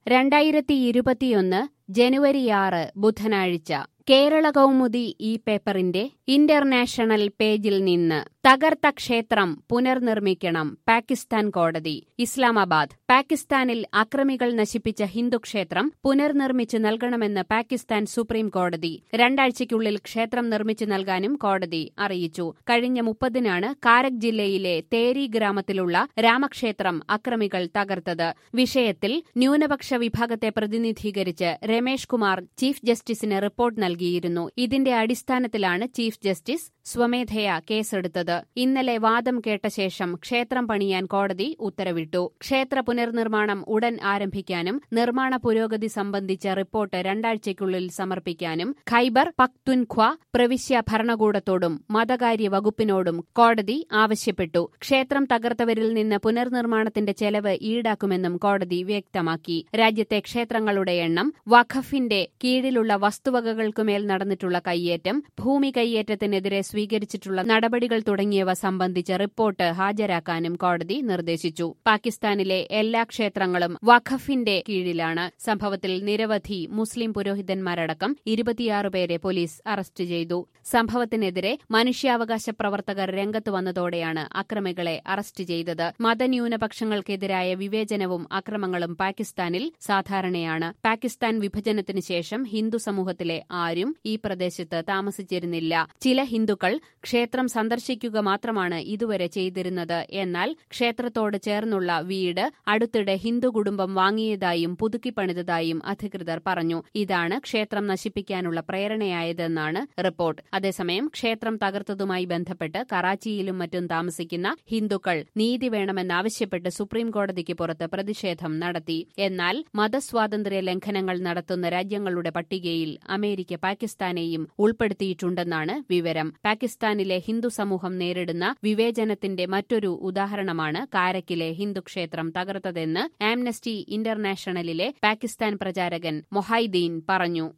രണ്ടായിരത്തി ഇരുപത്തിയൊന്ന് ജനുവരി ആറ് ബുധനാഴ്ച കേരള കൗമുദി ഈ പേപ്പറിന്റെ ഇന്റർനാഷണൽ പേജിൽ നിന്ന് തകർത്ത ക്ഷേത്രം പുനർനിർമ്മിക്കണം പാകിസ്ഥാൻ കോടതി ഇസ്ലാമാബാദ് പാകിസ്ഥാനിൽ അക്രമികൾ നശിപ്പിച്ച ഹിന്ദു ക്ഷേത്രം പുനർനിർമ്മിച്ചു നൽകണമെന്ന് പാകിസ്ഥാൻ സുപ്രീം കോടതി രണ്ടാഴ്ചയ്ക്കുള്ളിൽ ക്ഷേത്രം നിർമ്മിച്ചു നൽകാനും കോടതി അറിയിച്ചു കഴിഞ്ഞ മുപ്പതിനാണ് കാരക് ജില്ലയിലെ തേരി ഗ്രാമത്തിലുള്ള രാമക്ഷേത്രം അക്രമികൾ തകർത്തത് വിഷയത്തിൽ ന്യൂനപക്ഷ വിഭാഗത്തെ പ്രതിനിധീകരിച്ച് രമേഷ് കുമാർ ചീഫ് ജസ്റ്റിസിന് റിപ്പോർട്ട് നൽകിയിരുന്നു ഇതിന്റെ അടിസ്ഥാനത്തിലാണ് ചീഫ് ജസ്റ്റിസ് സ്വമേധയാ കേസെടുത്തത് ഇന്നലെ വാദം കേട്ട ശേഷം ക്ഷേത്രം പണിയാൻ കോടതി ഉത്തരവിട്ടു ക്ഷേത്ര പുനർനിർമ്മാണം ഉടൻ ആരംഭിക്കാനും നിർമ്മാണ പുരോഗതി സംബന്ധിച്ച റിപ്പോർട്ട് രണ്ടാഴ്ചയ്ക്കുള്ളിൽ സമർപ്പിക്കാനും ഖൈബർ പക്തുൻഖ്വ പ്രവിശ്യ ഭരണകൂടത്തോടും മതകാര്യ വകുപ്പിനോടും കോടതി ആവശ്യപ്പെട്ടു ക്ഷേത്രം തകർത്തവരിൽ നിന്ന് പുനർനിർമ്മാണത്തിന്റെ ചെലവ് ഈടാക്കുമെന്നും കോടതി വ്യക്തമാക്കി രാജ്യത്തെ ക്ഷേത്രങ്ങളുടെ എണ്ണം വഖഫിന്റെ കീഴിലുള്ള വസ്തുവകകൾക്കുമേൽ നടന്നിട്ടുള്ള കയ്യേറ്റം ഭൂമി കയ്യേറ്റത്തിനെതിരെ സ്വീകരിച്ചിട്ടുള്ള നടപടികൾ തുടങ്ങിയവ സംബന്ധിച്ച റിപ്പോർട്ട് ഹാജരാക്കാനും കോടതി നിർദ്ദേശിച്ചു പാകിസ്ഥാനിലെ എല്ലാ ക്ഷേത്രങ്ങളും വഖഫിന്റെ കീഴിലാണ് സംഭവത്തിൽ നിരവധി മുസ്ലിം പുരോഹിതന്മാരടക്കം ഇരുപത്തിയാറ് പേരെ പോലീസ് അറസ്റ്റ് ചെയ്തു സംഭവത്തിനെതിരെ മനുഷ്യാവകാശ പ്രവർത്തകർ രംഗത്ത് വന്നതോടെയാണ് അക്രമികളെ അറസ്റ്റ് ചെയ്തത് മതന്യൂനപക്ഷങ്ങൾക്കെതിരായ വിവേചനവും അക്രമങ്ങളും പാകിസ്ഥാനിൽ സാധാരണയാണ് പാകിസ്ഥാൻ വിഭജനത്തിന് ശേഷം ഹിന്ദു സമൂഹത്തിലെ ആരും ഈ പ്രദേശത്ത് താമസിച്ചിരുന്നില്ല ചില ഹിന്ദുക്കൾ ക്ഷേത്രം സന്ദർശിക്കുക മാത്രമാണ് ഇതുവരെ ചെയ്തിരുന്നത് എന്നാൽ ക്ഷേത്രത്തോട് ചേർന്നുള്ള വീട് അടുത്തിടെ ഹിന്ദു കുടുംബം വാങ്ങിയതായും പുതുക്കിപ്പണിതതായും അധികൃതർ പറഞ്ഞു ഇതാണ് ക്ഷേത്രം നശിപ്പിക്കാനുള്ള പ്രേരണയായതെന്നാണ് റിപ്പോർട്ട് അതേസമയം ക്ഷേത്രം തകർത്തതുമായി ബന്ധപ്പെട്ട് കറാച്ചിയിലും മറ്റും താമസിക്കുന്ന ഹിന്ദുക്കൾ നീതി വേണമെന്നാവശ്യപ്പെട്ട് സുപ്രീംകോടതിക്ക് പുറത്ത് പ്രതിഷേധം നടത്തി എന്നാൽ മതസ്വാതന്ത്ര്യ ലംഘനങ്ങൾ നടത്തുന്ന രാജ്യങ്ങളുടെ പട്ടികയിൽ അമേരിക്ക പാകിസ്ഥാനെയും ഉൾപ്പെടുത്തിയിട്ടുണ്ടെന്നാണ് വിവരം പാകിസ്ഥാനിലെ ഹിന്ദു സമൂഹം നേരിടുന്ന വിവേചനത്തിന്റെ മറ്റൊരു ഉദാഹരണമാണ് കാരക്കിലെ ഹിന്ദുക്ഷേത്രം തകർത്തതെന്ന് ആംനസ്റ്റി ഇന്റർനാഷണലിലെ പാകിസ്ഥാൻ പ്രചാരകൻ മൊഹൈദീൻ പറഞ്ഞു